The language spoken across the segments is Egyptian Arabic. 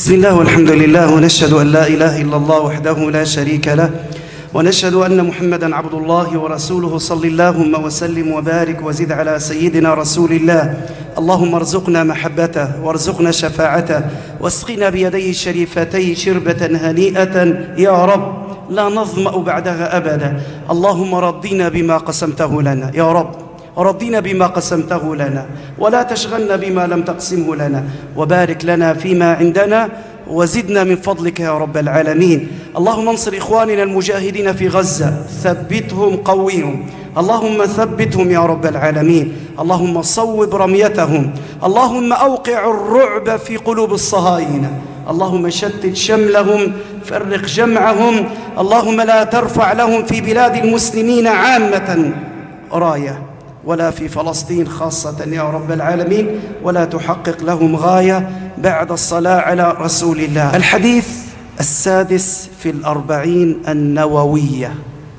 بسم الله والحمد لله ونشهد أن لا إله إلا الله وحده لا شريك له ونشهد أن محمدا عبد الله ورسوله صل اللهم وسلم وبارك وزد على سيدنا رسول الله اللهم ارزقنا محبته وارزقنا شفاعته واسقنا بيديه الشريفتين شربة هنيئة يا رب لا نظمأ بعدها أبدا اللهم رضينا بما قسمته لنا يا رب رضينا بما قسمته لنا ولا تشغلنا بما لم تقسمه لنا وبارك لنا فيما عندنا وزدنا من فضلك يا رب العالمين اللهم انصر إخواننا المجاهدين في غزة ثبتهم قويهم اللهم ثبتهم يا رب العالمين اللهم صوب رميتهم اللهم أوقع الرعب في قلوب الصهاينة اللهم شتت شملهم فرق جمعهم اللهم لا ترفع لهم في بلاد المسلمين عامة رايه ولا في فلسطين خاصة يا رب العالمين ولا تحقق لهم غاية بعد الصلاة على رسول الله الحديث السادس في الأربعين النووية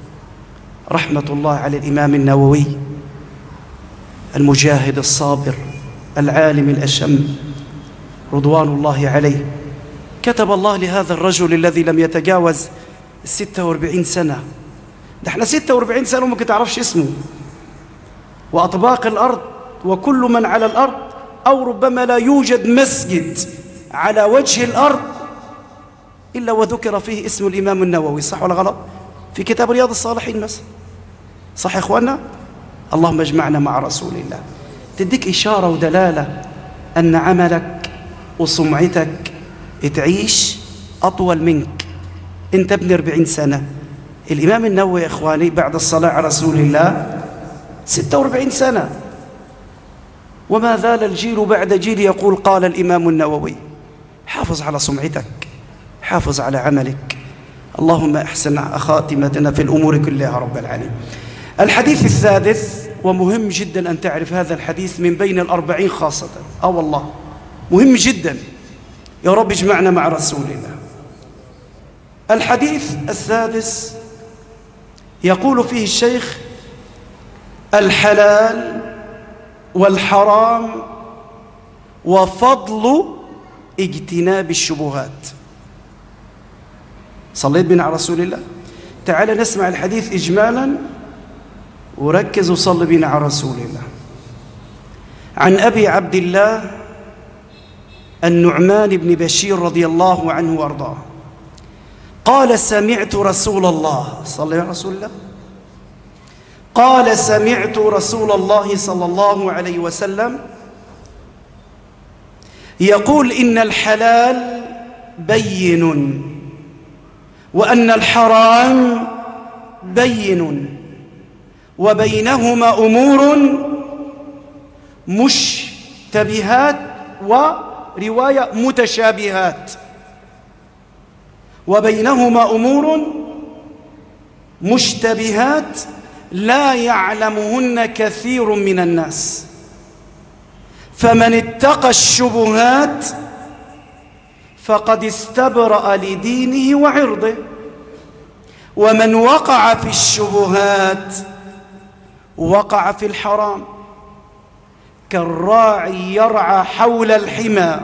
رحمة الله على الإمام النووي المجاهد الصابر العالم الأشم رضوان الله عليه كتب الله لهذا الرجل الذي لم يتجاوز 46 سنة ده احنا 46 سنة وممكن تعرفش اسمه وأطباق الأرض وكل من على الأرض أو ربما لا يوجد مسجد على وجه الأرض إلا وذكر فيه اسم الإمام النووي صح ولا غلط في كتاب رياض الصالحين مثلا صح يا إخواننا اللهم اجمعنا مع رسول الله تديك إشارة ودلالة أن عملك وسمعتك تعيش أطول منك أنت ابن 40 سنة الإمام النووي يا إخواني بعد الصلاة على رسول الله 46 سنة وما زال الجيل بعد جيل يقول قال الإمام النووي حافظ على سمعتك حافظ على عملك اللهم احسن خاتمتنا في الأمور كلها رب العالمين الحديث السادس ومهم جدا أن تعرف هذا الحديث من بين الأربعين خاصة أه والله مهم جدا يا رب اجمعنا مع رسول الله الحديث السادس يقول فيه الشيخ الحلال والحرام وفضل اجتناب الشبهات صليت بنا على رسول الله تعال نسمع الحديث إجمالا وركز وصل بنا على رسول الله عن أبي عبد الله النعمان بن بشير رضي الله عنه وارضاه قال سمعت رسول الله صلى على رسول الله قال سمعت رسول الله صلى الله عليه وسلم يقول إن الحلال بين وأن الحرام بين وبينهما أمور مشتبهات ورواية متشابهات وبينهما أمور مشتبهات لا يعلمهن كثير من الناس فمن اتقى الشبهات فقد استبرأ لدينه وعرضه ومن وقع في الشبهات وقع في الحرام كالراعي يرعى حول الحمى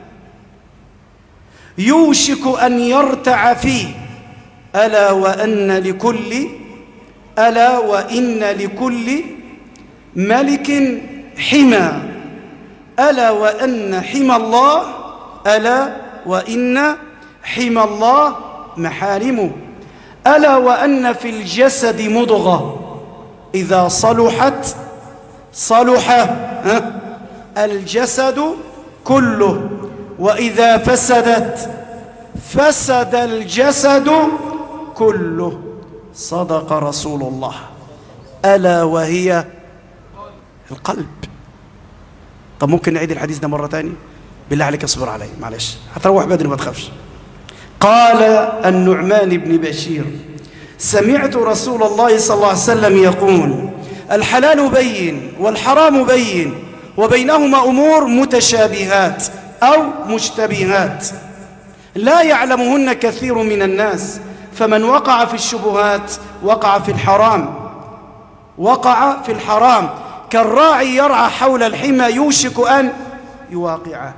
يوشك أن يرتع فيه ألا وأن لكل ألا وإن لكل ملك حمى ألا وأن حمى الله ألا وإن حمى الله محارمه ألا وأن في الجسد مضغة إذا صلحت صلح الجسد كله وإذا فسدت فسد الجسد كله صدق رسول الله ألا وهي القلب طب ممكن نعيد الحديث ده مرة تانية بالله عليك اصبر علي معلش هتروح بدري ما تخافش قال النعمان بن بشير سمعت رسول الله صلى الله عليه وسلم يقول الحلال بين والحرام بين وبينهما أمور متشابهات أو مشتبهات لا يعلمهن كثير من الناس فمن وقع في الشبهات وقع في الحرام وقع في الحرام كالراعي يرعى حول الحمى يوشك أن يواقعه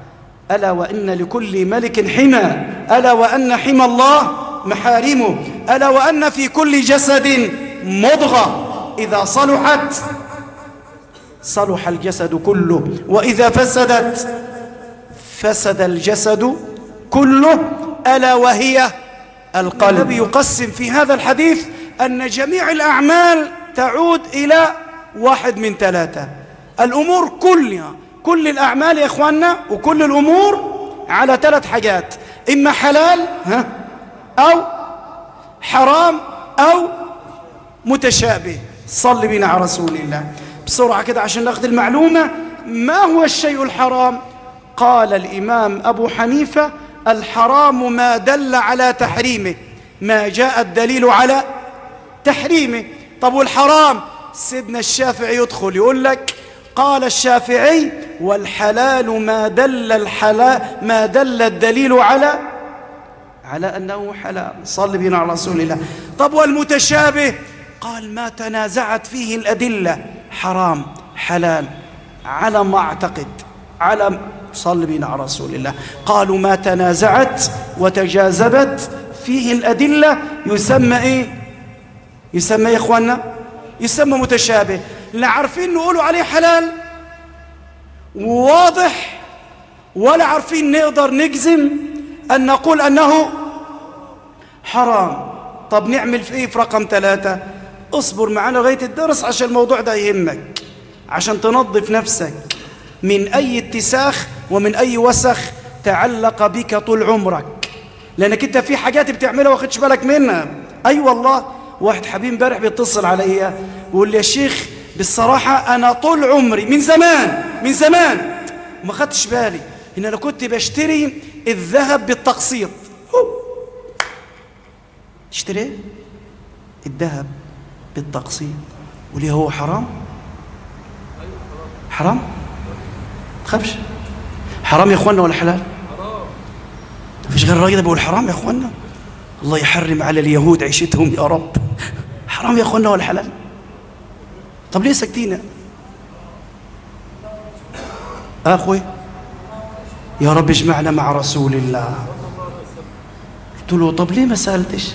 ألا وإن لكل ملك حمى ألا وأن حمى الله محارمه ألا وأن في كل جسد مضغة إذا صلحت صلح الجسد كله وإذا فسدت فسد الجسد كله ألا وهي القلب النبي يقسم في هذا الحديث أن جميع الأعمال تعود إلى واحد من ثلاثة الأمور كلها كل الأعمال يا إخواننا وكل الأمور على ثلاث حاجات إما حلال ها أو حرام أو متشابه صل بنا على رسول الله بسرعة كده عشان ناخذ المعلومة ما هو الشيء الحرام قال الإمام أبو حنيفة الحرام ما دل على تحريمه ما جاء الدليل على تحريمه طب والحرام سيدنا الشافعي يدخل يقول لك قال الشافعي والحلال ما دل الحلال ما دل الدليل على على أنه حلال صل بنا على رسول الله طب والمتشابه قال ما تنازعت فيه الأدلة حرام حلال على ما أعتقد على صل بنا على رسول الله قالوا ما تنازعت وتجاذبت فيه الأدلة يسمى إيه يسمى إيه يا إخواننا يسمى متشابه لا عارفين نقولوا عليه حلال واضح ولا عارفين نقدر نجزم أن نقول أنه حرام طب نعمل في إيه في رقم ثلاثة اصبر معنا لغاية الدرس عشان الموضوع ده يهمك عشان تنظف نفسك من أي اتساخ ومن أي وسخ تعلق بك طول عمرك لأنك أنت في حاجات بتعملها واخدش بالك منها أي أيوة والله واحد حبيب امبارح بيتصل عليا ويقول لي يا شيخ بالصراحة أنا طول عمري من زمان من زمان ما خدتش بالي إن أنا كنت بشتري الذهب بالتقسيط تشتري الذهب بالتقسيط وليه هو حرام حرام تخافش حرام يا اخوانا ولا حلال مفيش غير الراجل ده بيقول حرام يا اخوانا الله يحرم على اليهود عيشتهم يا رب حرام يا اخوانا ولا حلال طب ليه ساكتين اخوي يا رب اجمعنا مع رسول الله قلت له طب ليه ما سالتش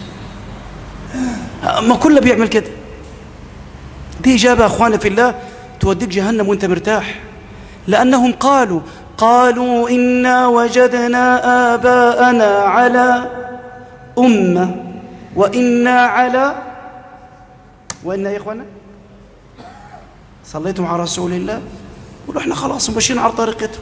ما كله بيعمل كده دي اجابه اخوانا في الله توديك جهنم وانت مرتاح لانهم قالوا قالوا انا وجدنا اباءنا على امه وانا على وانا يا اخوانا صليتم على رسول الله قولوا احنا خلاص ماشيين على طريقته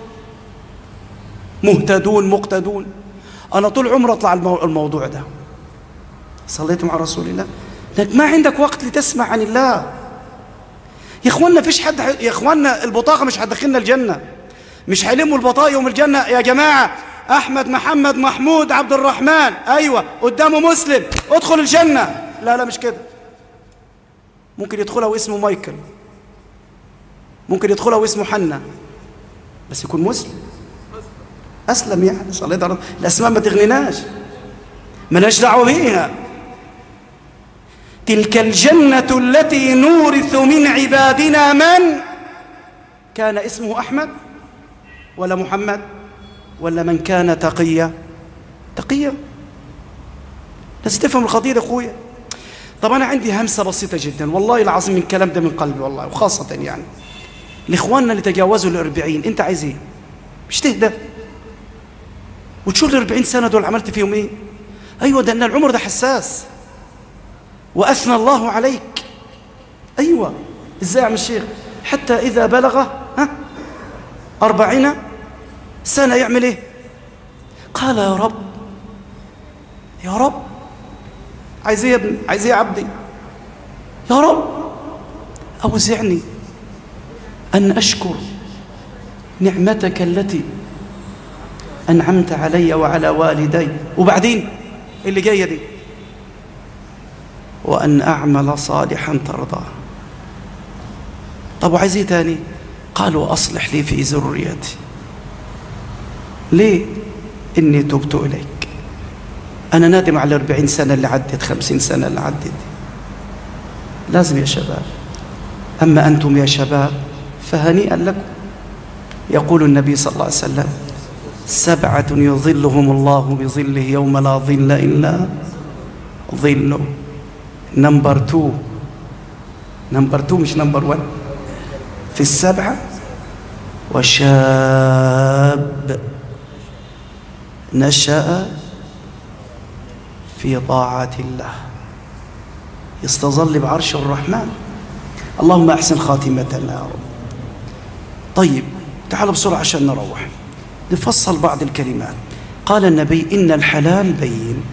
مهتدون مقتدون انا طول عمري اطلع الموضوع ده صليتم على رسول الله لك ما عندك وقت لتسمع عن الله يا اخوانا فيش حد ح... يا اخوانا البطاقه مش هتدخلنا الجنه مش هيلموا البطاقه يوم الجنه يا جماعه احمد محمد محمود عبد الرحمن ايوه قدامه مسلم ادخل الجنه لا لا مش كده ممكن يدخلها واسمه مايكل ممكن يدخلها واسمه حنا بس يكون مسلم اسلم يعني صليت على الاسماء ما تغنيناش مالناش دعوه بيها تلك الجنة التي نورث من عبادنا من كان اسمه أحمد ولا محمد ولا من كان تقيا تقيا لازم تفهم القضية أخويا طب أنا عندي همسة بسيطة جدا والله العظيم من الكلام ده من قلبي والله وخاصة يعني لإخواننا اللي تجاوزوا الأربعين أنت عايز إيه مش تهدى وتشوف الأربعين سنة دول عملت فيهم إيه أيوة ده أن العمر ده حساس وأثنى الله عليك أيوة إزاي يا عم الشيخ حتى إذا بلغ ها أربعين سنة يعمل إيه قال يا رب يا رب عايز إيه يا ابني عايز إيه يا عبدي يا رب أوزعني أن أشكر نعمتك التي أنعمت علي وعلى والدي وبعدين اللي جاية دي وأن أعمل صالحا ترضاه طب وعايز ايه تاني قالوا أصلح لي في ذريتي ليه إني تبت إليك أنا نادم على أربعين سنة اللي عدت خمسين سنة اللي عدت لازم يا شباب أما أنتم يا شباب فهنيئا لكم يقول النبي صلى الله عليه وسلم سبعة يظلهم الله بظله يوم لا ظل إلا ظله نمبر تو نمبر تو مش نمبر ون في السبعة وشاب نشأ في طاعة الله يستظل بعرش الرحمن اللهم أحسن خاتمتنا يا رب طيب تعالوا بسرعة عشان نروح نفصل بعض الكلمات قال النبي إن الحلال بين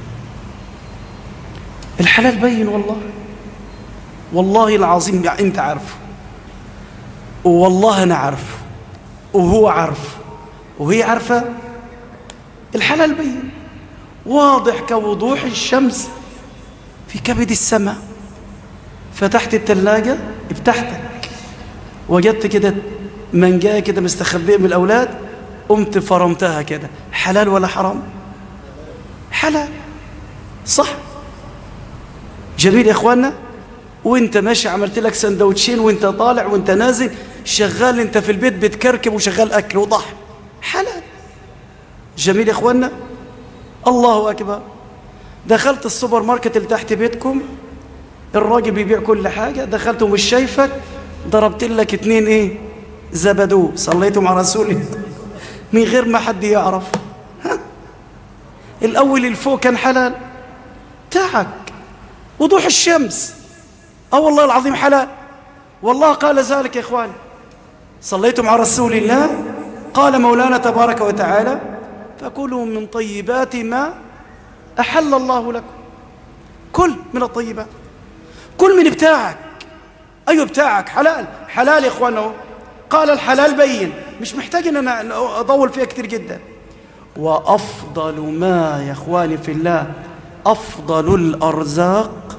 الحلال بين والله والله العظيم يعني أنت عارفه والله أنا عارفه وهو عارفه وهي عارفة الحلال بين واضح كوضوح الشمس في كبد السماء فتحت الثلاجة ابتحتك وجدت كده منجاية كده مستخبية من الأولاد قمت فرمتها كده حلال ولا حرام حلال صح جميل يا إخواننا وانت ماشي عملت لك سندوتشين وانت طالع وانت نازل شغال انت في البيت بتكركب وشغال أكل وضح حلال جميل يا إخواننا الله أكبر دخلت السوبر ماركت اللي تحت بيتكم الراجل بيبيع كل حاجة دخلت ومش شايفك ضربت لك اتنين ايه زبدو صليتوا مع رسول من غير ما حد يعرف ها؟ الأول الفوق كان حلال تاعك وضوح الشمس اه والله العظيم حلال والله قال ذلك يا إخواني صليتم على رسول الله قال مولانا تبارك وتعالى فكلوا من طيبات ما أحل الله لكم كل من الطيبات كل من بتاعك أيوة بتاعك حلال حلال يا إخوانه قال الحلال بين مش محتاج أن أنا أطول فيها كتير جدا وأفضل ما يا إخواني في الله أفضل الأرزاق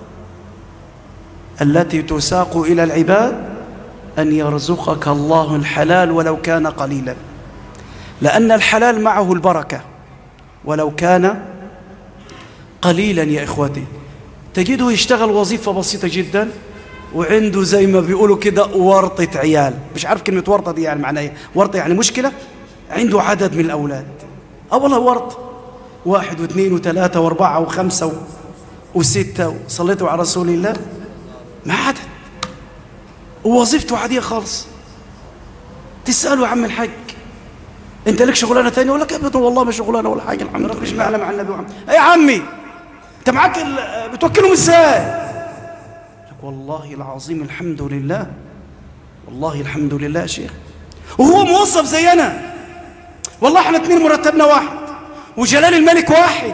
التي تساق إلى العباد أن يرزقك الله الحلال ولو كان قليلا لأن الحلال معه البركة ولو كان قليلا يا إخوتي تجده يشتغل وظيفة بسيطة جدا وعنده زي ما بيقولوا كده ورطة عيال مش عارف كلمة ورطة دي يعني معناها ايه ورطة يعني مشكلة عنده عدد من الأولاد اه والله ورط واحد واثنين وثلاثة واربعة وخمسة و... وستة وصليتوا على رسول الله ما عدد ووظيفته عادية خالص تسأله عم الحاج انت لك شغلانة تانية يقول لك ابدا والله ما شغلانة ولا حاجة الحمد لله مش معلم عن النبي محمد ايه يا عمي انت معاك ال... بتوكلهم ازاي والله العظيم الحمد لله والله الحمد لله يا شيخ وهو موظف زينا والله احنا اتنين مرتبنا واحد وجلال الملك واحد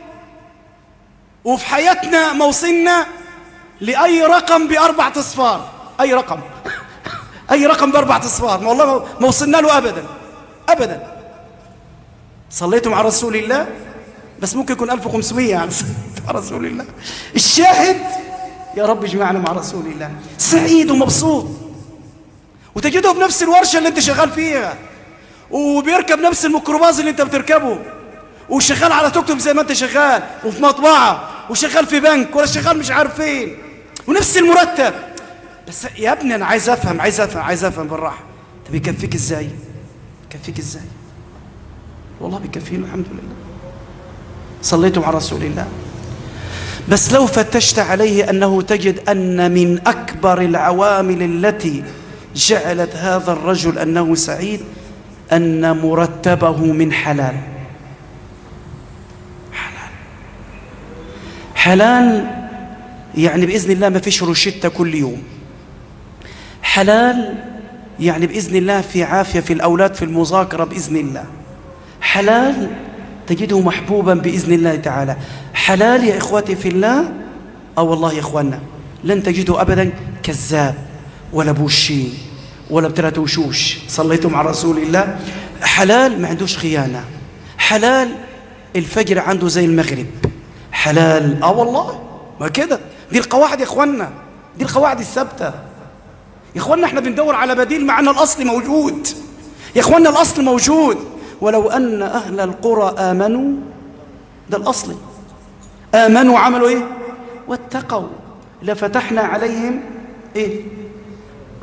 وفي حياتنا موصلنا لأي رقم بأربع أصفار أي رقم أي رقم بأربع أصفار والله ما وصلنا له أبدا أبدا صليتم مع رسول الله بس ممكن يكون 1500 يعني مع رسول الله الشاهد يا رب اجمعنا مع رسول الله سعيد ومبسوط وتجده في نفس الورشة اللي انت شغال فيها وبيركب نفس الميكروباص اللي انت بتركبه وشغال على توك توك زي ما انت شغال وفي مطبعة وشغال في بنك ولا شغال مش عارف فين ونفس المرتب بس يا ابني انا عايز افهم عايز افهم عايز افهم بالراحة طب بيكفيك ازاي بيكفيك ازاي والله بيكفيني الحمد لله صليتم على رسول الله بس لو فتشت عليه أنه تجد أن من أكبر العوامل التي جعلت هذا الرجل أنه سعيد أن مرتبه من حلال حلال حلال يعني بإذن الله ما فيش روشتة كل يوم حلال يعني بإذن الله في عافية في الأولاد في المذاكرة بإذن الله حلال تجده محبوبا بإذن الله تعالى حلال يا إخواتي في الله أو والله يا إخواننا لن تجده أبدا كذاب ولا بوشين ولا بتلات وشوش صليتم على رسول الله حلال ما عندوش خيانة حلال الفجر عنده زي المغرب حلال اه والله ما كده دي القواعد يا اخوانا دي القواعد الثابته يا اخوانا احنا بندور على بديل مع ان الاصل موجود يا اخوانا الاصل موجود ولو ان اهل القرى امنوا ده الاصل امنوا عملوا ايه واتقوا لفتحنا عليهم ايه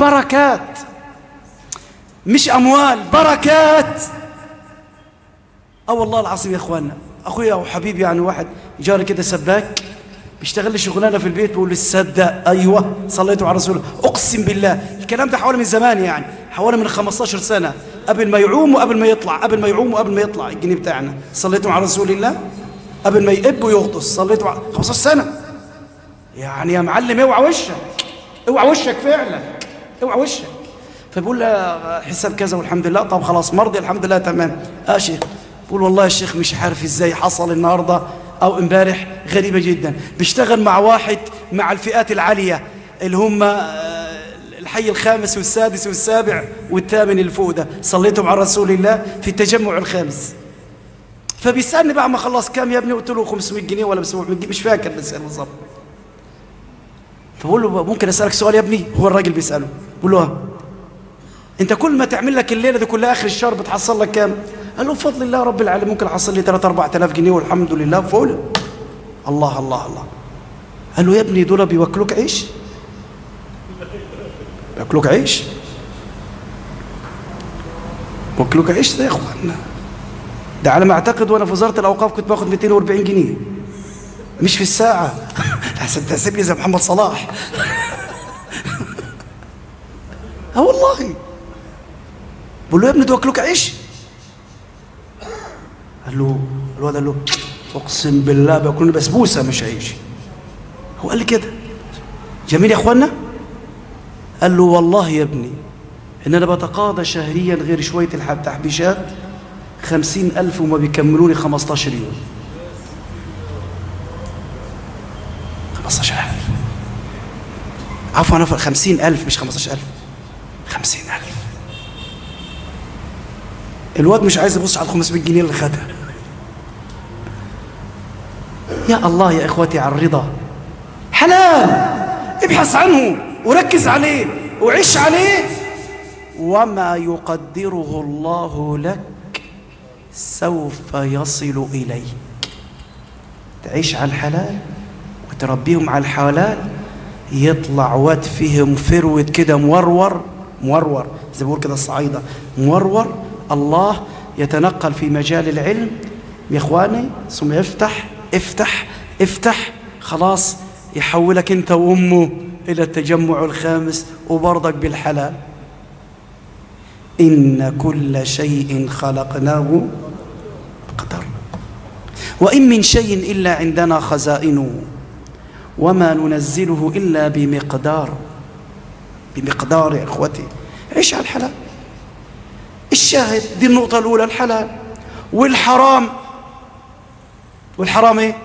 بركات مش اموال بركات اه والله العظيم يا اخوانا اخويا وحبيبي يعني واحد جاري كده سباك بيشتغل لي شغلانه في البيت بيقول لي تصدق ايوه صليتوا على رسول الله اقسم بالله الكلام ده حوالي من زمان يعني حوالي من 15 سنه قبل ما يعوم وقبل ما يطلع قبل ما يعوم وقبل ما يطلع الجنيه بتاعنا صليتوا على رسول الله قبل ما يقب ويغطس صليتوا على 15 سنه يعني يا معلم اوعى وشك اوعى وشك فعلا اوعى وشك فبقول له حساب كذا والحمد لله طب خلاص مرضي الحمد لله تمام اه شيخ بقول والله يا شيخ مش عارف ازاي حصل النهارده او امبارح غريبه جدا بيشتغل مع واحد مع الفئات العاليه اللي هم الحي الخامس والسادس والسابع والثامن اللي فوق ده صليتم على رسول الله في التجمع الخامس فبيسالني بعد ما خلص كام يا ابني قلت له 500 جنيه ولا 700 جنيه مش فاكر بس بالظبط فبقول له ممكن اسالك سؤال يا ابني هو الراجل بيساله بقول له انت كل ما تعمل لك الليله دي كلها اخر الشهر بتحصل لك كام قال له بفضل الله رب العالمين ممكن احصل لي 3 4000 جنيه والحمد لله فول الله الله الله قال له يا ابني دول بيوكلوك عيش بياكلوك عيش بياكلوك عيش ده يا اخوانا ده على ما اعتقد وانا في وزاره الاوقاف كنت باخد 240 جنيه مش في الساعه عشان تحسب لي زي محمد صلاح اه والله بقول له يا ابني دول بياكلوك عيش قال له الواد قال له اقسم بالله بياكلوني بسبوسه مش عيش هو قال لي كده جميل يا اخوانا قال له والله يا ابني ان انا بتقاضى شهريا غير شويه التحبيشات خمسين ألف وما بيكملوني خمستاشر يوم خمستاشر ألف عفوا أنا خمسين ألف مش خمستاشر ألف خمسين ألف الواد مش عايز يبص على الخمسمائة جنيه اللي خدها يا الله يا إخوتي على الرضا حلال ابحث عنه وركز عليه وعيش عليه وما يقدره الله لك سوف يصل إليك تعيش على الحلال وتربيهم على الحلال يطلع واد فيهم فروت كده مورور مورور زي بقول كده الصعايدة مورور الله يتنقل في مجال العلم يا إخواني ثم يفتح افتح افتح خلاص يحولك أنت وأمه إلى التجمع الخامس وبرضك بالحلال إن كل شيء خلقناه بقدر وإن من شيء إلا عندنا خزائنه وما ننزله إلا بمقدار بمقدار يا إخوتي عيش على الحلال الشاهد دي النقطة الأولى الحلال والحرام والحرام إيه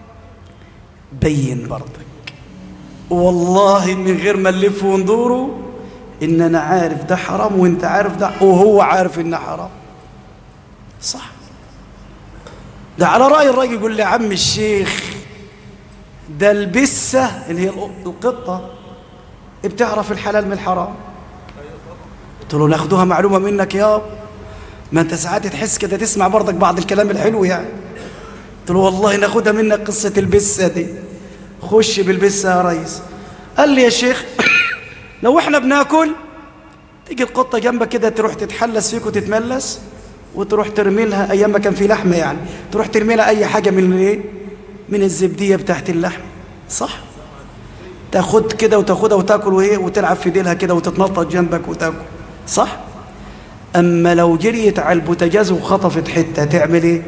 بين برضك والله من غير ما نلف وندوره ان انا عارف ده حرام وانت عارف ده وهو عارف انه حرام صح ده على راي الراجل يقول لي عم الشيخ ده البسه اللي هي القطه بتعرف الحلال من الحرام قلت له ناخدوها معلومه منك يا ما انت ساعات تحس كده تسمع برضك بعض الكلام الحلو يعني قلت له والله ناخدها منك قصه البسه دي خش بالبسه يا ريس قال لي يا شيخ لو احنا بناكل تيجي القطة جنبك كده تروح تتحلس فيك وتتملس وتروح ترمي لها ايام ما كان في لحمة يعني تروح ترمي لها اي حاجة من الايه من الزبدية بتاعت اللحم صح تاخد كده وتاخدها وتاكل وايه وتلعب في ديلها كده وتتنطط جنبك وتاكل صح اما لو جريت على البوتاجاز وخطفت حتة تعمل ايه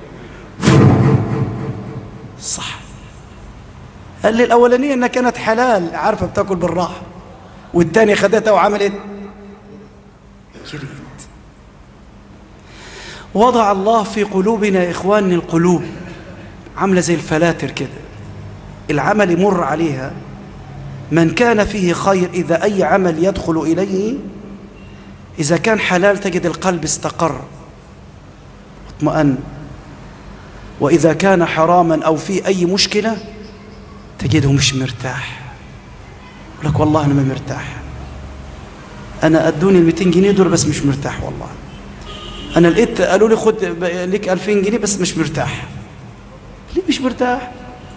صح قال لي الاولانيه انها كانت حلال عارفه بتاكل بالراحه والتاني خدتها وعملت جريت وضع الله في قلوبنا يا إخواني القلوب عاملة زي الفلاتر كده العمل يمر عليها من كان فيه خير إذا أي عمل يدخل إليه إذا كان حلال تجد القلب استقر اطمأن وإذا كان حراما أو في أي مشكلة تجده مش مرتاح يقول لك والله أنا ما مرتاح أنا أدوني ال 200 جنيه دول بس مش مرتاح والله أنا لقيت قالوا لي خد ليك 2000 جنيه بس مش مرتاح ليه مش مرتاح؟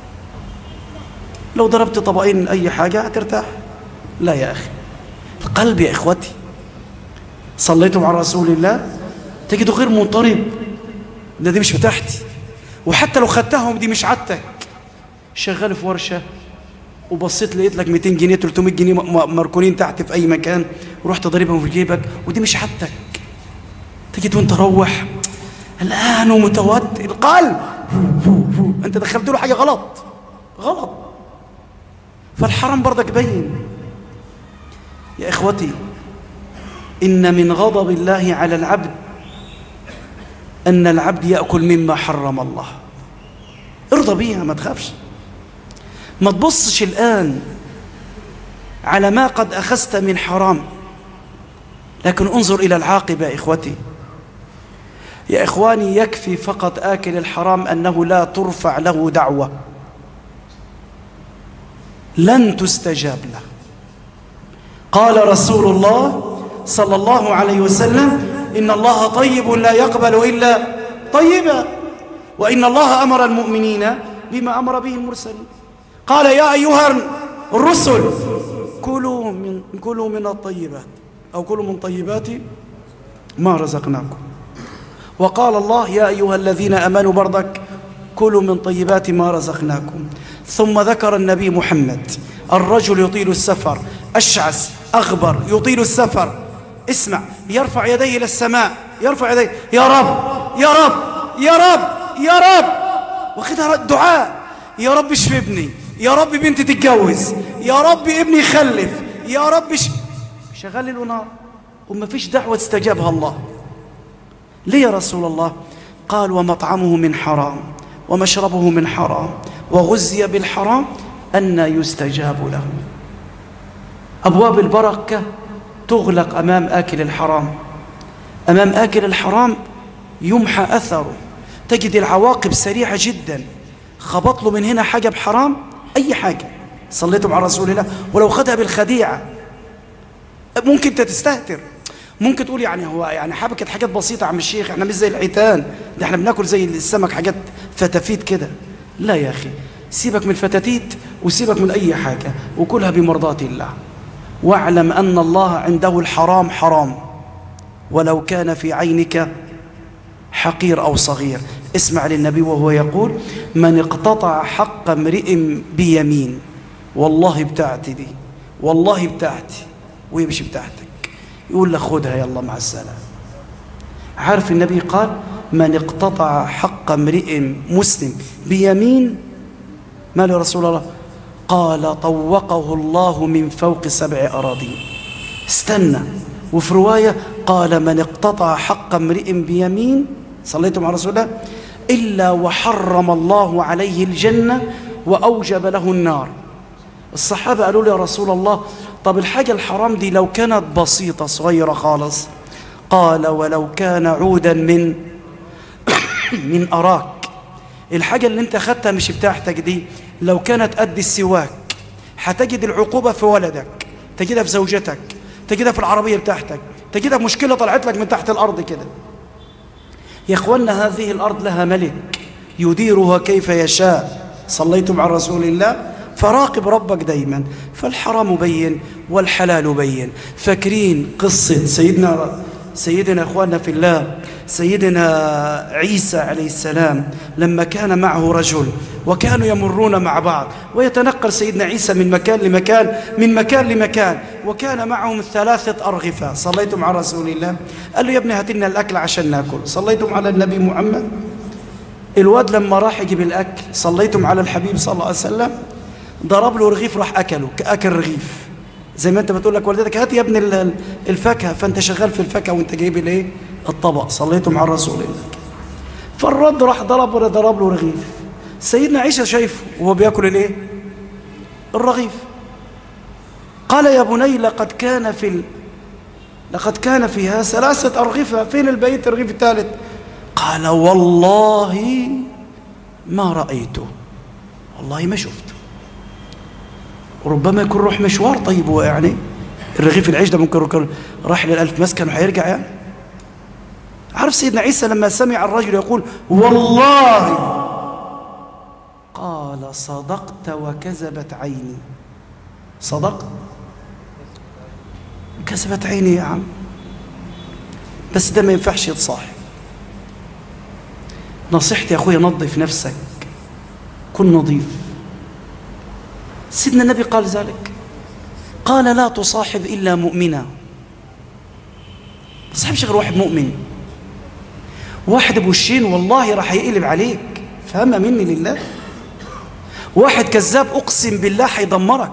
لو ضربت طبقين أي حاجة هترتاح لا يا أخي القلب يا إخوتي صليتم على رسول الله تجده غير منطرب ده دي مش بتاعتي وحتى لو خدتهم دي مش عادتك شغال في ورشة وبصيت لقيت لك 200 جنيه 300 جنيه مركونين تحت في أي مكان ورحت ضاربهم في جيبك ودي مش عادتك تجي وانت روح الآن ومتوتر القلب انت دخلت له حاجة غلط غلط فالحرام برضك بين يا إخوتي إن من غضب الله على العبد أن العبد يأكل مما حرم الله ارضى بيها ما تخافش ما تبصش الآن على ما قد أخذت من حرام لكن انظر إلى العاقبة يا إخوتي يا إخواني يكفي فقط آكل الحرام أنه لا ترفع له دعوة لن تستجاب له قال رسول الله صلى الله عليه وسلم إن الله طيب لا يقبل إلا طيبا وإن الله أمر المؤمنين بما أمر به المرسلين قال يا أيها الرسل كلوا من, كلوا من الطيبات أو كلوا من طيبات ما رزقناكم وقال الله يا أيها الذين أمنوا برضك كلوا من طيبات ما رزقناكم ثم ذكر النبي محمد الرجل يطيل السفر أشعث أغبر يطيل السفر اسمع يرفع يديه إلى السماء يرفع يديه يا رب يا رب يا رب يا رب واخدها دعاء يا رب اشف ابني يا رب بنتي تتجوز يا رب ابني يخلف يا رب ش... شغال له نار وما فيش دعوة استجابها الله ليه يا رسول الله قال ومطعمه من حرام ومشربه من حرام وغزي بالحرام أن يستجاب له أبواب البركة تغلق أمام آكل الحرام أمام آكل الحرام يمحى أثره تجد العواقب سريعة جدا خبط له من هنا حاجة بحرام أي حاجة صليتم على رسول الله ولو خدها بالخديعة ممكن انت تستهتر ممكن تقول يعني هو يعني حبكة حاجات بسيطة عم الشيخ احنا مش زي العيتان ده احنا بناكل زي السمك حاجات فتافيت كده لا يا أخي سيبك من الفتاتيت وسيبك من أي حاجة وكلها بمرضاة الله واعلم أن الله عنده الحرام حرام ولو كان في عينك حقير أو صغير اسمع للنبي وهو يقول من اقتطع حق امرئ بيمين والله بتاعتي دي والله بتاعتي وهي مش بتاعتك يقول لك خدها يلا مع السلامة عارف النبي قال من اقتطع حق امرئ مسلم بيمين ما له رسول الله قال طوقه الله من فوق سبع أراضين استنى وفي رواية قال من اقتطع حق امرئ بيمين صليتم على رسول الله إلا وحرم الله عليه الجنة وأوجب له النار الصحابة قالوا له يا رسول الله طب الحاجة الحرام دي لو كانت بسيطة صغيرة خالص قال ولو كان عودا من من أراك الحاجة اللي انت خدتها مش بتاعتك دي لو كانت قد السواك هتجد العقوبة في ولدك تجدها في زوجتك تجدها في العربية بتاعتك تجدها في مشكلة طلعت لك من تحت الأرض كده يا إخوانا هذه الأرض لها ملك يديرها كيف يشاء صليتم على رسول الله فراقب ربك دايما فالحرام بين والحلال بين فاكرين قصة سيدنا سيدنا اخواننا في الله سيدنا عيسى عليه السلام لما كان معه رجل وكانوا يمرون مع بعض ويتنقل سيدنا عيسى من مكان لمكان من مكان لمكان وكان معهم ثلاثة أرغفة صليتم على رسول الله قال له يا ابني هات لنا الأكل عشان ناكل صليتم على النبي محمد الواد لما راح يجيب الأكل صليتم على الحبيب صلى الله عليه وسلم ضرب له رغيف راح أكله كأكل رغيف زي ما انت بتقول لك والدتك هات يا ابن الفاكهه فانت شغال في الفاكهه وانت جايب الايه الطبق صليتم على رسول الله فالرد راح ضرب ولا ضرب له رغيف سيدنا عيسى شايفه وهو بياكل الايه الرغيف قال يا بني لقد كان في ال... لقد كان فيها ثلاثة أرغفة فين البيت الرغيف الثالث قال والله ما رأيته والله ما شفته وربما يكون روح مشوار طيب هو يعني الرغيف العيش ده ممكن يكون راح للألف مسكن وهيرجع يعني عارف سيدنا عيسى لما سمع الرجل يقول والله قال صدقت وكذبت عيني صدقت كذبت عيني يا عم بس ده ما ينفعش يتصاحب نصيحتي يا أخويا نظف نفسك كن نظيف سيدنا النبي قال ذلك قال لا تصاحب إلا مؤمنا ما تصاحبش غير واحد مؤمن واحد بوشين والله راح يقلب عليك فهمها مني لله واحد كذاب أقسم بالله هيدمرك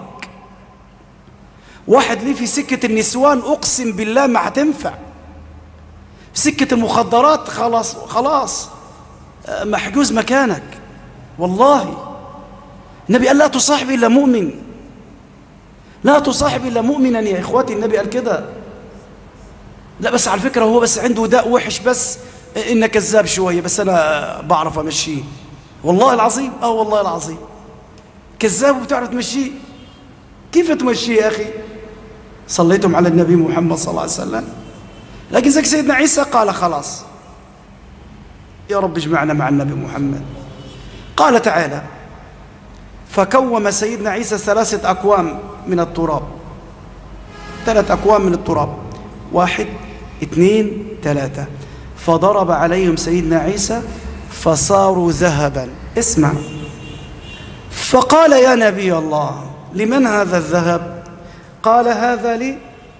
واحد ليه في سكة النسوان أقسم بالله ما هتنفع في سكة المخدرات خلاص خلاص محجوز مكانك والله النبي قال لا تصاحب إلا مؤمن لا تصاحب إلا مؤمنا يا إخواتي النبي قال كده لا بس على فكرة هو بس عنده داء وحش بس إنه كذاب شوية بس أنا بعرف أمشيه والله العظيم آه والله العظيم كذاب وبتعرف تمشيه كيف تمشيه يا أخي صليتم على النبي محمد صلى الله عليه وسلم لكن زي سيدنا عيسى قال خلاص يا رب اجمعنا مع النبي محمد قال تعالى فكوم سيدنا عيسى ثلاثة أكوام من التراب ثلاث أكوام من التراب واحد اثنين ثلاثة فضرب عليهم سيدنا عيسى فصاروا ذهبا اسمع فقال يا نبي الله لمن هذا الذهب قال هذا لي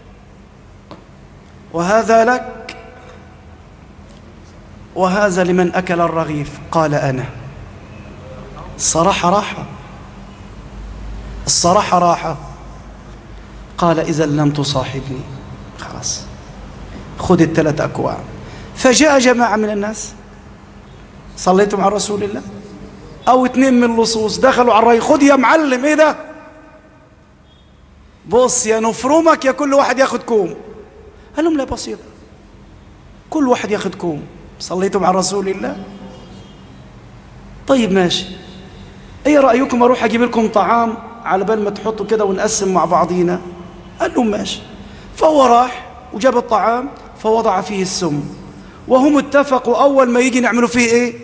وهذا لك وهذا لمن أكل الرغيف قال أنا الصراحة راحة الصراحة راحة قال إذا لم تصاحبني خلاص خذ الثلاث أكواب فجاء جماعة من الناس صليتم على رسول الله أو اثنين من اللصوص دخلوا على الرأي خذ يا معلم إيه ده بص يا نفرمك يا كل واحد ياخد كوم قال لهم لا بسيطة كل واحد ياخد كوم صليتم على رسول الله طيب ماشي ايه رأيكم اروح اجيب لكم طعام على بال ما تحطوا كده ونقسم مع بعضينا قال لهم ماشي فهو راح وجاب الطعام فوضع فيه السم وهم اتفقوا اول ما يجي نعملوا فيه ايه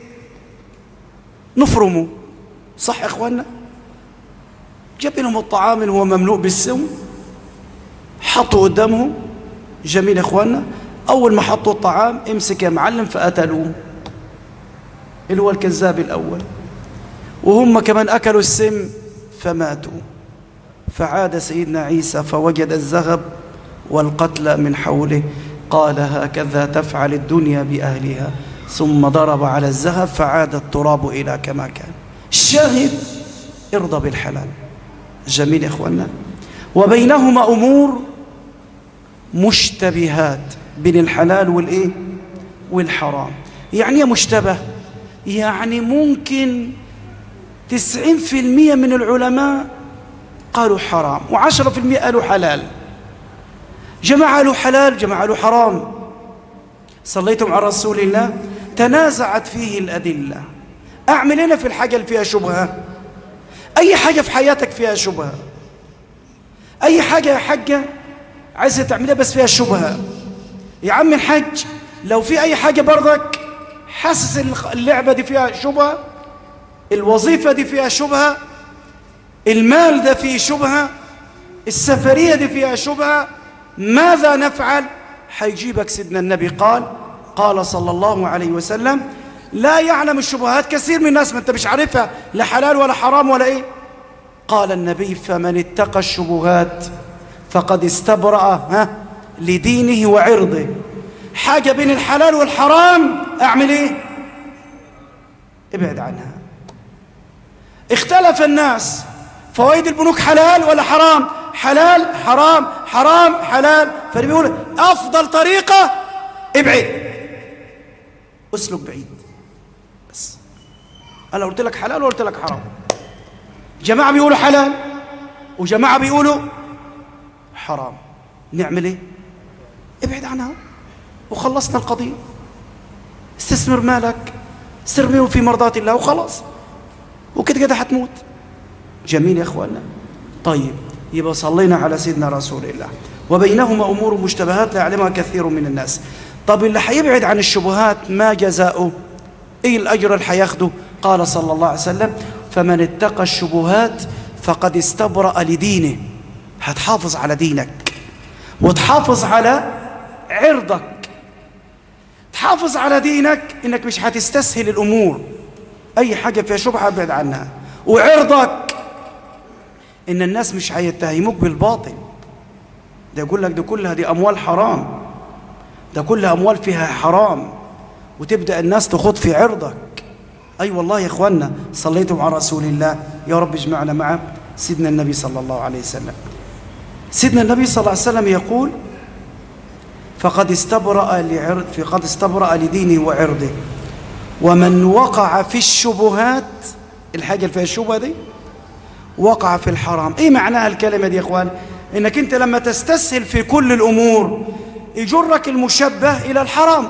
نفرمه صح يا اخوانا جاب لهم الطعام اللي هو مملوء بالسم حطوا قدامهم جميل يا اخوانا اول ما حطوا الطعام امسك يا معلم فقتلوه اللي هو الكذاب الاول وهم كمان اكلوا السم فماتوا فعاد سيدنا عيسى فوجد الذهب والقتل من حوله قال هكذا تفعل الدنيا باهلها ثم ضرب على الذهب فعاد التراب الى كما كان الشاهد ارضى بالحلال جميل يا اخوانا وبينهما امور مشتبهات بين الحلال والايه والحرام يعني ايه مشتبه يعني ممكن تسعين في المية من العلماء قالوا حرام وعشرة في المية قالوا حلال جماعة قالوا حلال جماعة قالوا حرام صليتم على رسول الله تنازعت فيه الأدلة أعمل هنا في الحاجة اللي فيها شبهة أي حاجة في حياتك فيها شبهة أي حاجة يا حاجة عايزة تعملها بس فيها شبهة يا عم الحج لو في أي حاجة برضك حاسس اللعبة دي فيها شبهة الوظيفة دي فيها شبهة المال ده فيه شبهة السفرية دي فيها شبهة ماذا نفعل حيجيبك سيدنا النبي قال قال صلى الله عليه وسلم لا يعلم الشبهات كثير من الناس ما انت مش عارفها لا حلال ولا حرام ولا ايه قال النبي فمن اتقى الشبهات فقد استبرأ ها لدينه وعرضه حاجة بين الحلال والحرام اعمل ايه ابعد عنها اختلف الناس فوائد البنوك حلال ولا حرام حلال حرام حرام حلال فبيقول افضل طريقة ابعد اسلك بعيد بس انا قلت لك حلال وقلت لك حرام جماعة بيقولوا حلال وجماعة بيقولوا حرام نعمل ايه ابعد عنها وخلصنا القضية استثمر مالك استرميه في مرضات الله وخلاص وكده كده هتموت جميل يا اخوانا طيب يبقى صلينا على سيدنا رسول الله وبينهما امور مشتبهات لا يعلمها كثير من الناس طب اللي هيبعد عن الشبهات ما جزاؤه ايه الاجر اللي هياخده قال صلى الله عليه وسلم فمن اتقى الشبهات فقد استبرأ لدينه هتحافظ على دينك وتحافظ على عرضك حافظ على دينك انك مش هتستسهل الامور اي حاجة فيها شبهة ابعد عنها وعرضك ان الناس مش هيتهموك بالباطل ده يقول لك ده كلها دي اموال حرام ده كلها اموال فيها حرام وتبدا الناس تخوض في عرضك اي أيوة والله يا اخواننا صليتم على رسول الله يا رب اجمعنا مع سيدنا النبي صلى الله عليه وسلم سيدنا النبي صلى الله عليه وسلم يقول فقد استبرأ لعرض فقد استبرأ لدينه وعرضه ومن وقع في الشبهات الحاجة اللي فيها الشبهة دي وقع في الحرام ايه معناها الكلمة دي يا اخوان انك انت لما تستسهل في كل الامور يجرك المشبه الى الحرام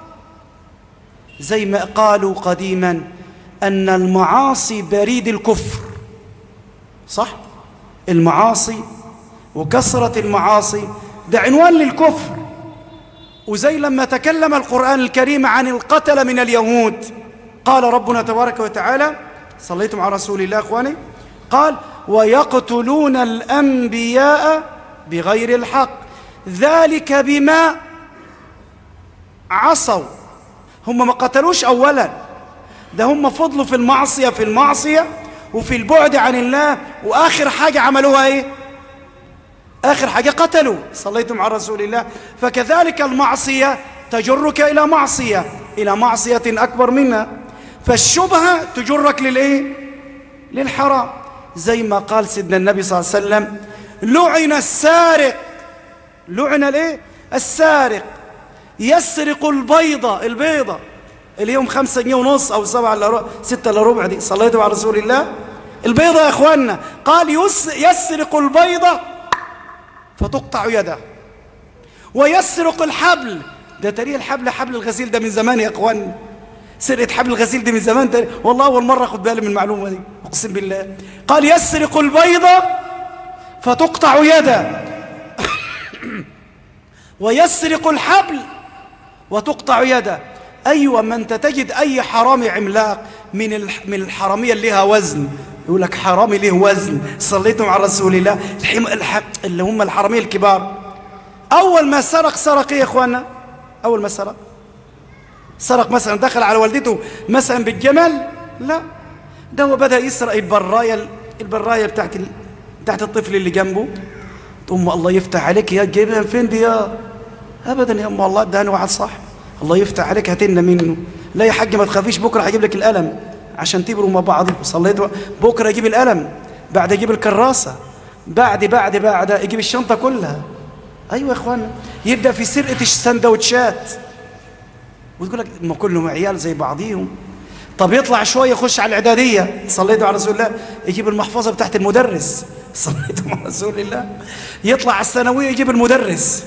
زي ما قالوا قديما ان المعاصي بريد الكفر صح المعاصي وكثرة المعاصي ده عنوان للكفر وزي لما تكلم القرآن الكريم عن القتل من اليهود قال ربنا تبارك وتعالى صليتم على رسول الله أخواني قال ويقتلون الأنبياء بغير الحق ذلك بما عصوا هم ما قتلوش أولا ده هم فضلوا في المعصية في المعصية وفي البعد عن الله وآخر حاجة عملوها إيه آخر حاجة قتلوا صليتم على رسول الله فكذلك المعصية تجرك إلى معصية إلى معصية أكبر منها فالشبهة تجرك للإيه للحرام زي ما قال سيدنا النبي صلى الله عليه وسلم لعن السارق لعن الايه السارق يسرق البيضة البيضة اليوم خمسة جنيه ونص أو سبعة إلا ربع ستة إلا ربع دي صليتوا على رسول الله البيضة يا إخواننا قال يس يسرق البيضة فتقطع يده ويسرق الحبل ده تريه الحبل حبل الغسيل ده من زمان يا إخواننا سرقة حبل الغسيل دي من زمان تريه. والله أول مرة أخذ بالي من المعلومة دي أقسم بالله قال يسرق البيضة فتقطع يده ويسرق الحبل وتقطع يده أيوة ما أنت تجد أي حرامي عملاق من من الحرامية اللي لها وزن يقول لك حرامي له وزن صليتم على رسول الله الحم... الح... اللي هم الحرامية الكبار أول ما سرق سرق إيه يا إخوانا أول ما سرق سرق مثلا دخل على والدته مثلا بالجمل لا ده هو بدأ يسرق البراية البراية بتاعت ال... بتاعت الطفل اللي جنبه ثم الله يفتح عليك يا جايبها فين دي يا ابدا يا ام الله ده انا واحد صح الله يفتح عليك هاتلنا منه لا يا حاج ما تخافيش بكره هجيب لك القلم عشان تبروا مع بعضكم صليت بكره اجيب القلم بعد اجيب الكراسه بعد بعد بعد اجيب الشنطه كلها ايوه يا اخوانا يبدا في سرقه السندوتشات وتقول لك ما كلهم عيال زي بعضيهم طب يطلع شويه يخش على الاعداديه صليتوا على رسول الله يجيب المحفظه بتاعت المدرس صليتوا على رسول الله يطلع على الثانويه يجيب المدرس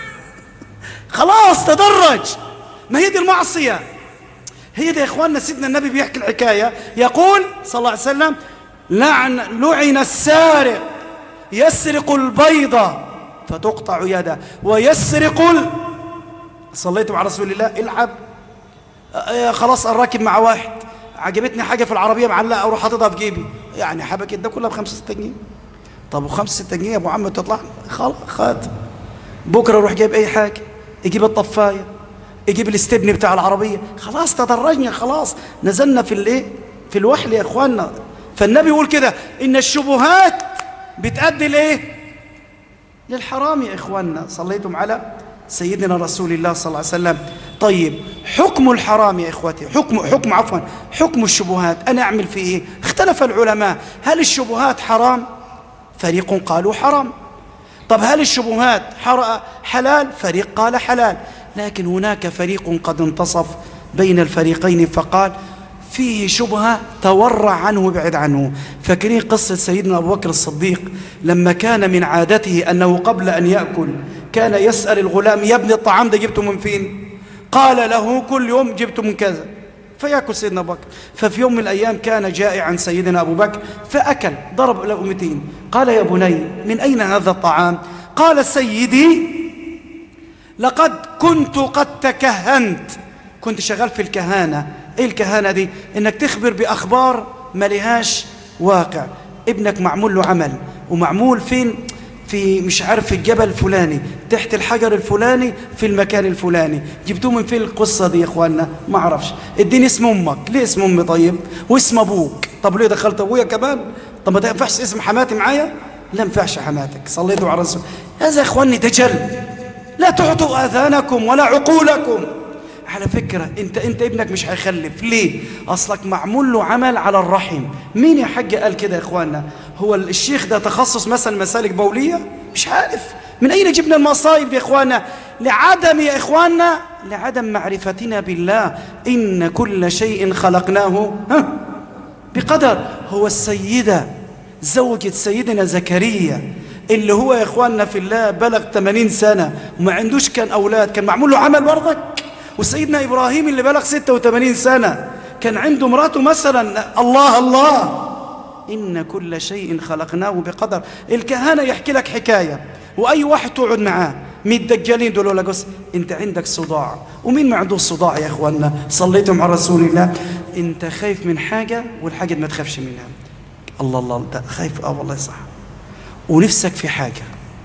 خلاص تدرج ما هي دي المعصيه هي دي يا اخواننا سيدنا النبي بيحكي الحكايه يقول صلى الله عليه وسلم لعن لعن السارق يسرق البيضه فتقطع يده ويسرق ال... صليتم على رسول الله العب آه خلاص الراكب مع واحد عجبتني حاجه في العربيه معلقه اروح حاططها في جيبي يعني حبكت ده كلها بخمسة ستة جنيه طب وخمسة ستة جنيه يا ابو عم تطلع خلاص خد بكره اروح جايب اي حاجه يجيب الطفايه يجيب الاستبن بتاع العربيه خلاص تدرجنا خلاص نزلنا في الايه في الوحل يا اخواننا فالنبي يقول كده ان الشبهات بتؤدي لايه للحرام يا اخواننا صليتم على سيدنا رسول الله صلى الله عليه وسلم طيب حكم الحرام يا اخوتي حكم حكم عفوا حكم الشبهات انا اعمل في ايه اختلف العلماء هل الشبهات حرام فريق قالوا حرام طب هل الشبهات حلال فريق قال حلال لكن هناك فريق قد انتصف بين الفريقين فقال فيه شبهة تورع عنه وابعد عنه فاكرين قصة سيدنا أبو بكر الصديق لما كان من عادته أنه قبل أن يأكل كان يسأل الغلام يا ابن الطعام ده جبته من فين قال له كل يوم جبته من كذا فيأكل سيدنا أبو بكر ففي يوم من الأيام كان جائعا سيدنا أبو بكر فأكل ضرب له أمتين قال يا بني من أين هذا الطعام قال سيدي لقد كنت قد تكهنت كنت شغال في الكهانة ايه الكهانة دي انك تخبر باخبار ما لهاش واقع ابنك معمول له عمل ومعمول فين في مش عارف في الجبل الفلاني تحت الحجر الفلاني في المكان الفلاني جبتوه من فين القصة دي يا اخوانا ما اعرفش اديني اسم امك ليه اسم امي طيب واسم ابوك طب ليه دخلت ابويا كمان طب ما تنفعش اسم حماتي معايا لا ينفعش حماتك صليتوا على الرسول هذا يا اخواني دجل لا تعطوا اذانكم ولا عقولكم على فكرة انت انت ابنك مش هيخلف ليه اصلك معمول له عمل على الرحم مين يا حاج قال كده يا اخوانا هو الشيخ ده تخصص مثلا مسالك بولية مش عارف من اين جبنا المصايب يا اخوانا لعدم يا اخوانا لعدم معرفتنا بالله ان كل شيء خلقناه ها بقدر هو السيدة زوجة سيدنا زكريا اللي هو يا اخواننا في الله بلغ 80 سنة وما عندوش كان اولاد كان معمول له عمل برضك وسيدنا إبراهيم اللي بلغ 86 سنة كان عنده مراته مثلا الله الله إن كل شيء خلقناه بقدر الكهنة يحكي لك حكاية وأي واحد تقعد معاه مين الدجالين دول ولا قص انت عندك صداع ومين ما عنده صداع يا اخوانا صليتم على رسول الله انت خايف من حاجة والحاجة ما تخافش منها الله الله ده خايف اه والله صح ونفسك في حاجة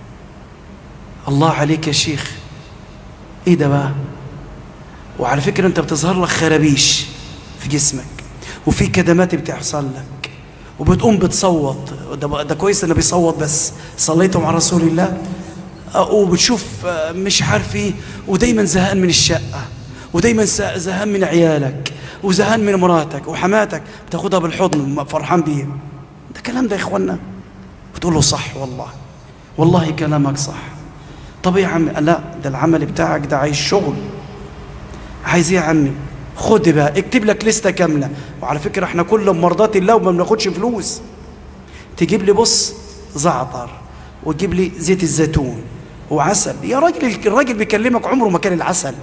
الله عليك يا شيخ ايه ده بقى وعلى فكرة انت بتظهر لك خرابيش في جسمك وفي كدمات بتحصل لك وبتقوم بتصوت ده, ده كويس انه بيصوت بس صليتوا مع رسول الله وبتشوف مش عارف ايه ودايما زهقان من الشقة ودايما زهقان من عيالك وزهقان من مراتك وحماتك بتاخدها بالحضن فرحان بيه ده كلام ده يا اخوانا بتقول له صح والله والله كلامك صح طب يا عم لا ده العمل بتاعك ده عايز شغل عايز ايه يا عمي خد بقى اكتب لك لستة كاملة وعلى فكرة احنا كل مرضات الله وما بناخدش فلوس تجيب لي بص زعتر وتجيب لي زيت الزيتون وعسل يا راجل الراجل بيكلمك عمره ما كان العسل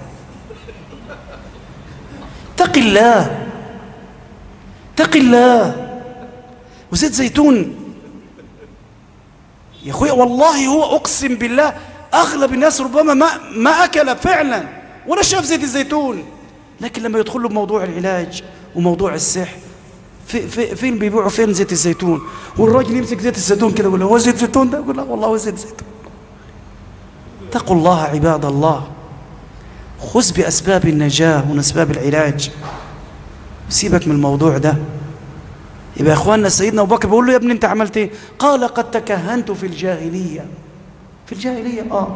اتق الله اتق الله وزيت زيتون يا اخويا والله هو اقسم بالله اغلب الناس ربما ما ما اكل فعلا ولا شاف زيت الزيتون لكن لما يدخل له بموضوع العلاج وموضوع السحر في في فين بيبيعوا فين زيت الزيتون والراجل يمسك زيت الزيتون كده يقول هو زيت الزيتون ده يقول لا والله هو زيت زيتون اتقوا الله عباد الله خذ بأسباب النجاة ومن أسباب العلاج سيبك من الموضوع ده يبقى يا اخواننا سيدنا ابو بكر بيقول له يا ابني انت عملت ايه قال قد تكهنت في الجاهليه في الجاهليه اه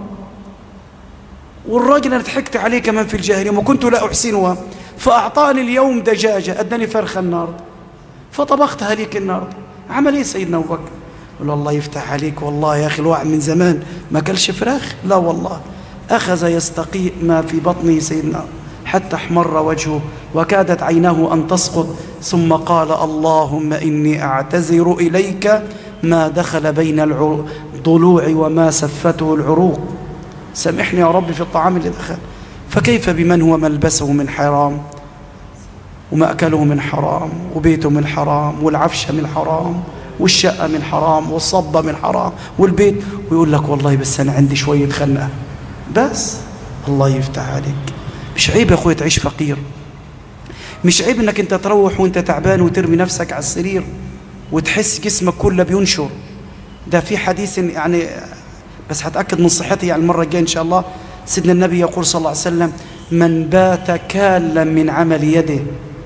والراجل انا ضحكت عليه كمان في الجاهليه وما كنت لا احسنها فاعطاني اليوم دجاجه اداني فرخه النهارده فطبختها ليك النهارده عمل ايه سيدنا ابو بكر قال الله يفتح عليك والله يا اخي الواحد من زمان ما اكلش فراخ لا والله اخذ يستقيء ما في بطنه سيدنا حتى احمر وجهه وكادت عيناه أن تسقط ثم قال اللهم إني أعتذر إليك ما دخل بين الضلوع وما سفته العروق سامحني يا رب في الطعام اللي دخل فكيف بمن هو ملبسه من حرام ومأكله من حرام وبيته من حرام والعفش من حرام والشقة من حرام والصبة من حرام والبيت ويقول لك والله بس أنا عندي شوية خنقة بس الله يفتح عليك مش عيب يا أخوي تعيش فقير مش عيب انك انت تروح وانت تعبان وترمي نفسك على السرير وتحس جسمك كله بينشر ده في حديث يعني بس هتأكد من صحتي يعني المرة الجاية إن شاء الله سيدنا النبي يقول صلى الله عليه وسلم من بات كالا من عمل يده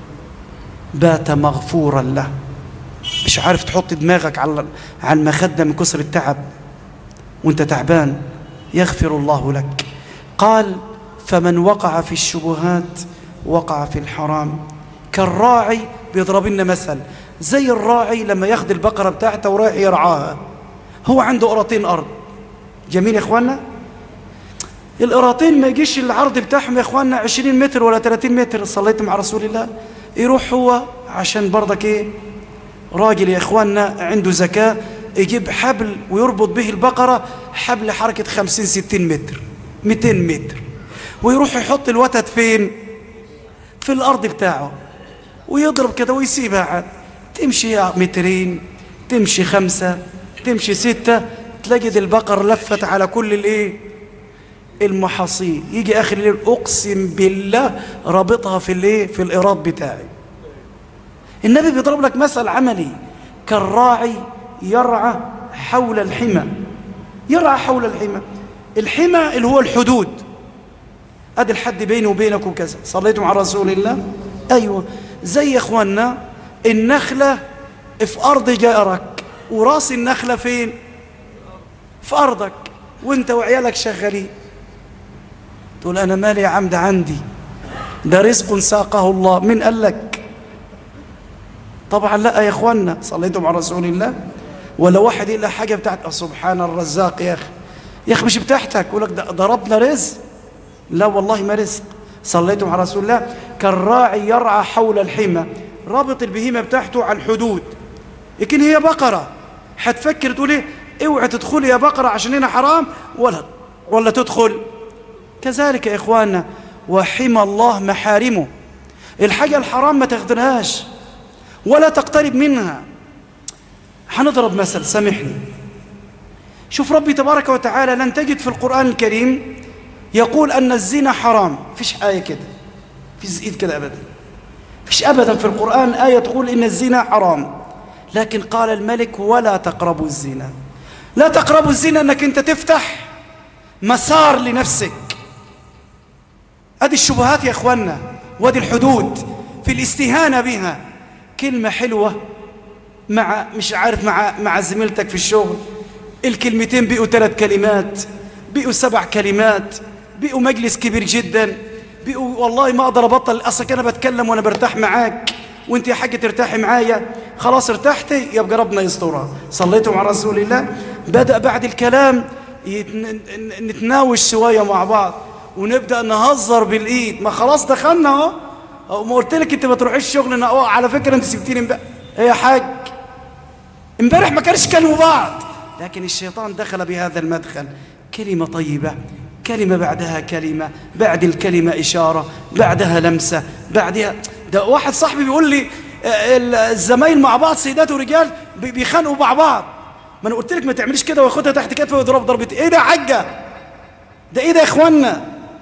بات مغفورا له مش عارف تحط دماغك على على المخدة من كسر التعب وانت تعبان يغفر الله لك قال فمن وقع في الشبهات وقع في الحرام كالراعي بيضرب لنا مثل زي الراعي لما ياخد البقرة بتاعته ورايح يرعاها هو عنده قراطين أرض جميل يا إخوانا القراطين ما يجيش العرض بتاعهم يا إخوانا 20 متر ولا 30 متر صليت مع رسول الله يروح هو عشان برضك إيه راجل يا إخوانا عنده زكاة يجيب حبل ويربط به البقرة حبل حركة 50 60 متر 200 متر ويروح يحط الوتد فين في الأرض بتاعه ويضرب كده ويسيبها عاد تمشي مترين تمشي خمسة تمشي ستة تجد البقر لفت على كل الايه المحاصيل يجي آخر الليل أقسم بالله رابطها في الايه في الإيراد بتاعي النبي بيضرب لك مثل عملي كالراعي يرعى حول الحمى يرعى حول الحمى الحمى اللي هو الحدود ادي الحد بيني وبينكم كذا صليتم على رسول الله ايوه زي يا اخواننا النخله في ارض جارك وراس النخله فين في ارضك وانت وعيالك شغالين تقول انا مالي يا عم ده عندي ده رزق ساقه الله من قال لك طبعا لا يا اخوانا صليتم على رسول الله ولا واحد الا حاجه بتاعت سبحان الرزاق يا اخي يا اخي مش بتاعتك يقول لك ضربنا رزق لا والله ما رزق صليتم على رسول الله كالراعي يرعى حول الحمى رابط البهيمه بتاعته على الحدود لكن هي بقره هتفكر تقول ايه اوعى تدخل يا بقره عشان هنا حرام ولا ولا تدخل كذلك يا اخواننا وحمى الله محارمه الحاجه الحرام ما تاخدناش ولا تقترب منها هنضرب مثل سامحني شوف ربي تبارك وتعالى لن تجد في القرآن الكريم يقول أن الزنا حرام فيش آية كده فيش إيد كده أبدا فيش أبدا في القرآن آية تقول إن الزنا حرام لكن قال الملك ولا تقربوا الزنا لا تقربوا الزنا أنك أنت تفتح مسار لنفسك أدي الشبهات يا أخوانا وادي الحدود في الاستهانة بها كلمة حلوة مع مش عارف مع مع زميلتك في الشغل الكلمتين بقوا ثلاث كلمات بقوا سبع كلمات بقوا مجلس كبير جدا بقوا والله ما اقدر ابطل اصلك انا بتكلم وانا برتاح معاك وانت يا حاجه ترتاحي معايا خلاص ارتحتي يبقى ربنا يسترها صليتم على رسول الله بدا بعد الكلام يتن... نتناوش شويه مع بعض ونبدا نهزر بالايد ما خلاص دخلنا اهو ما قلت لك انت ما تروحيش الشغل على فكره انت سبتيني امبارح يا حاج امبارح ما كانش كلموا بعض لكن الشيطان دخل بهذا المدخل كلمة طيبة كلمة بعدها كلمة بعد الكلمة إشارة بعدها لمسة بعدها ده واحد صاحبي بيقول لي الزمايل مع بعض سيدات ورجال بيخانقوا مع بعض ما انا قلت لك ما تعمليش كده وياخدها تحت كتفه ويضرب ضربتين ايه ده يا حاجه ده ايه ده يا اخوانا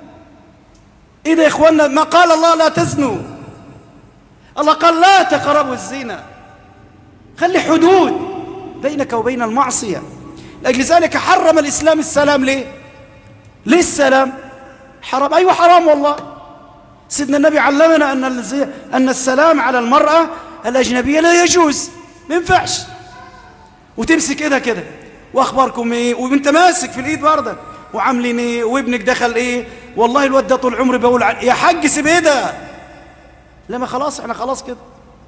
ايه ده يا اخوانا ما قال الله لا تزنوا الله قال لا تقربوا الزنا خلي حدود بينك وبين المعصية لأجل ذلك حرم الإسلام السلام ليه ليه السلام حرام أيوة حرام والله سيدنا النبي علمنا أن أن السلام على المرأة الأجنبية لا يجوز ما ينفعش وتمسك ايدها كده واخباركم ايه وانت ماسك في الايد برضه وعاملين ايه وابنك دخل ايه والله الواد ده طول عمري بقول يا حاج سيب ايدها لما خلاص احنا خلاص كده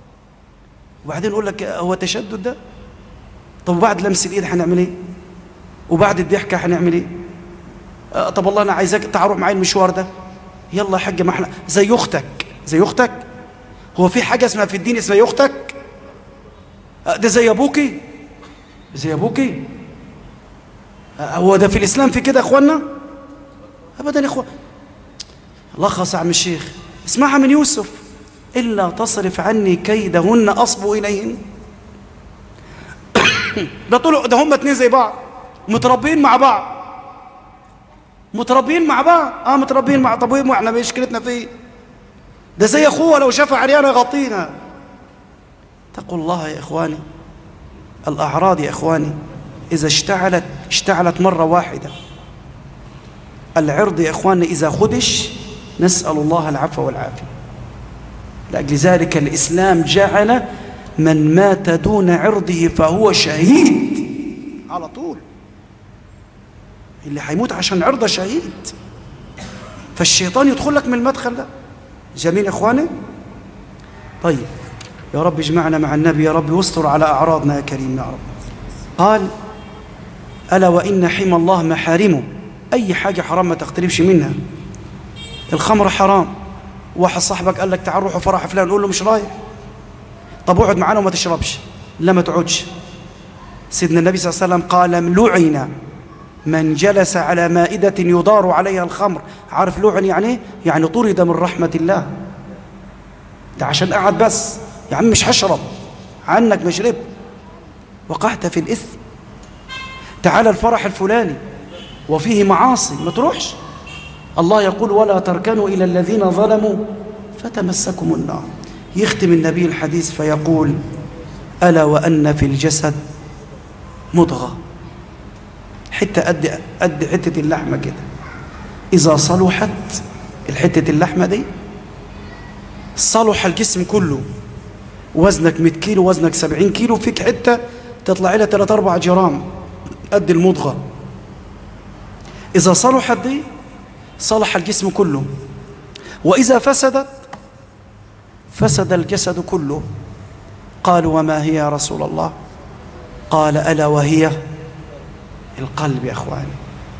وبعدين يقول لك هو تشدد ده طب وبعد لمس الايد هنعمل ايه وبعد الضحكه هنعمل ايه آه طب والله انا عايزك تعال روح معايا المشوار ده يلا يا حاج ما احنا زي اختك زي اختك هو في حاجه اسمها في الدين اسمها اختك آه ده زي ابوكي زي ابوكي آه هو ده في الاسلام في كده يا اخوانا ابدا يا اخوان الله خاص عم الشيخ اسمعها من يوسف الا تصرف عني كيدهن اصب اليهن ده طول ده هم اتنين زي بعض متربيين مع بعض متربيين مع بعض اه متربيين مع طب وايه احنا مشكلتنا فيه ده زي اخوه لو شافها عريانه يغطينا اتقوا الله يا اخواني الاعراض يا اخواني اذا اشتعلت اشتعلت مره واحده العرض يا اخواني اذا خدش نسال الله العفو والعافيه لاجل ذلك الاسلام جعل من مات دون عرضه فهو شهيد على طول اللي هيموت عشان عرضه شهيد فالشيطان يدخل لك من المدخل ده جميل يا اخواني طيب يا رب اجمعنا مع النبي يا رب واستر على اعراضنا يا كريم يا رب قال الا وان حمى الله محارمه اي حاجه حرام ما تقتربش منها الخمر حرام واحد صاحبك قال لك تعال روحوا فرح فلان قول له مش رايح طب اقعد معانا وما تشربش لا ما تقعدش سيدنا النبي صلى الله عليه وسلم قال لعن من جلس على مائدة يضار عليها الخمر عارف لعن يعني ايه؟ يعني طرد من رحمة الله ده عشان قعد بس يا عم مش هشرب عنك ما شربت وقعت في الإثم تعال الفرح الفلاني وفيه معاصي ما تروحش الله يقول ولا تركنوا إلى الذين ظلموا فتمسكم النار يختم النبي الحديث فيقول ألا وأن في الجسد مضغة حتة قد قد حتة اللحمة كده إذا صلحت الحتة اللحمة دي صلح الجسم كله وزنك 100 كيلو وزنك 70 كيلو فيك حتة تطلع لها 3 4 جرام قد المضغة إذا صلحت دي صلح الجسم كله وإذا فسدت فسد الجسد كله قالوا وما هي يا رسول الله قال ألا وهي القلب يا أخواني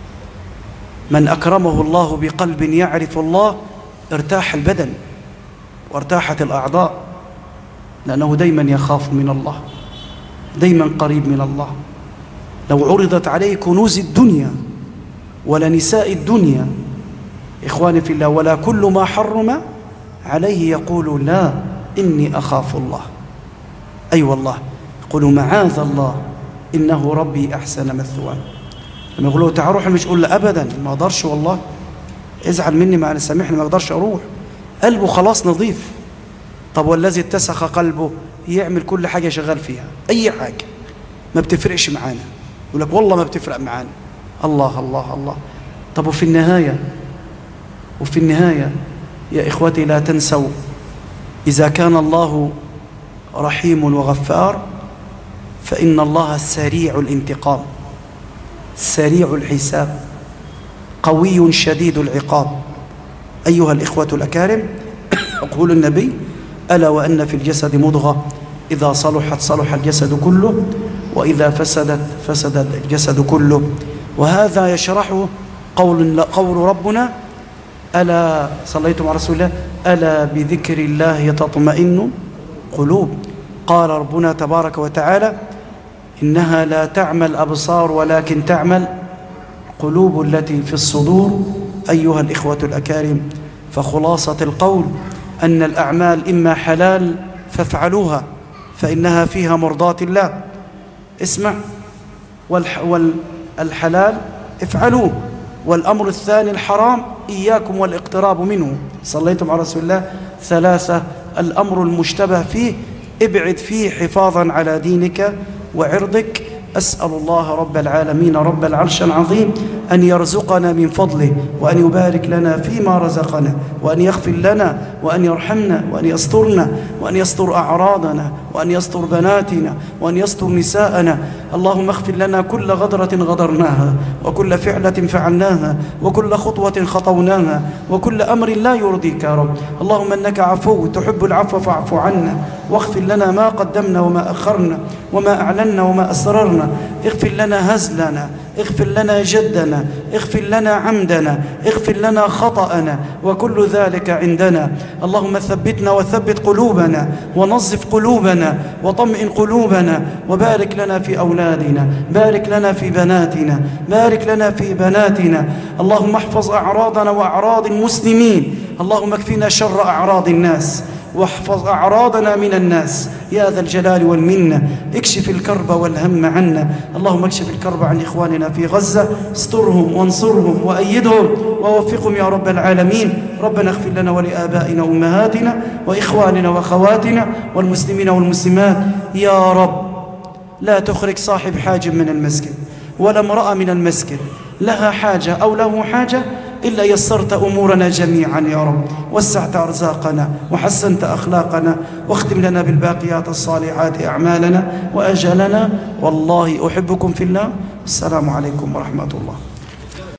من أكرمه الله بقلب يعرف الله ارتاح البدن وارتاحت الأعضاء لأنه دايما يخاف من الله دايما قريب من الله لو عرضت عليه كنوز الدنيا ولا نساء الدنيا إخواني في الله ولا كل ما حرم عليه يقول لا إني أخاف الله أي أيوة والله يقول معاذ الله إنه ربي أحسن مثواه لما يقول له تعال روح مش يقول له أبدا ما أقدرش والله ازعل مني ما أنا سامحني ما أقدرش أروح قلبه خلاص نظيف طب والذي اتسخ قلبه يعمل كل حاجة شغال فيها أي حاجة ما بتفرقش معانا يقول لك والله ما بتفرق معانا الله الله الله طب وفي النهاية وفي النهاية يا إخوتي لا تنسوا إذا كان الله رحيم وغفار فإن الله سريع الانتقام سريع الحساب قوي شديد العقاب أيها الإخوة الأكارم يقول النبي ألا وأن في الجسد مضغة إذا صلحت صلح الجسد كله وإذا فسدت فسد الجسد كله وهذا يشرحه قول, قول ربنا ألا صليتم على رسول الله ألا بذكر الله تطمئن قلوب قال ربنا تبارك وتعالى إنها لا تعمى الأبصار ولكن تعمل قلوب التي في الصدور أيها الإخوة الأكارم فخلاصة القول أن الأعمال إما حلال فافعلوها فإنها فيها مرضاة الله اسمع والحلال افعلوه والأمر الثاني الحرام إياكم والاقتراب منه صليتم على رسول الله ثلاثة الأمر المشتبه فيه ابعد فيه حفاظا على دينك وعرضك أسأل الله رب العالمين رب العرش العظيم أن يرزقنا من فضله وأن يبارك لنا فيما رزقنا وأن يغفر لنا وأن يرحمنا وأن يسترنا وأن يستر أعراضنا وأن يستر بناتنا وأن يستر نساءنا اللهم اغفر لنا كل غدرة غدرناها وكل فعلة فعلناها وكل خطوة خطوناها وكل أمر لا يرضيك يا رب اللهم أنك عفو تحب العفو فاعف عنا واغفر لنا ما قدمنا وما أخرنا وما أعلنا وما أسررنا اغفر لنا هزلنا اغفر لنا جدنا اغفر لنا عمدنا اغفر لنا خطأنا وكل ذلك عندنا اللهم ثبتنا وثبت قلوبنا ونظف قلوبنا وطمئن قلوبنا وبارك لنا في أولادنا بارك لنا في بناتنا بارك لنا في بناتنا اللهم احفظ أعراضنا وأعراض المسلمين اللهم اكفنا شر أعراض الناس واحفظ أعراضنا من الناس يا ذا الجلال والمنة اكشف الكرب والهم عنا اللهم اكشف الكرب عن إخواننا في غزة استرهم وانصرهم وأيدهم ووفقهم يا رب العالمين ربنا اغفر لنا ولآبائنا وأمهاتنا وإخواننا وأخواتنا والمسلمين والمسلمات يا رب لا تخرج صاحب حاج من المسجد ولا امرأة من المسجد لها حاجة أو له حاجة إلا يسرت أمورنا جميعا يا رب وسعت أرزاقنا وحسنت أخلاقنا واختم لنا بالباقيات الصالحات أعمالنا وأجلنا والله أحبكم في الله السلام عليكم ورحمة الله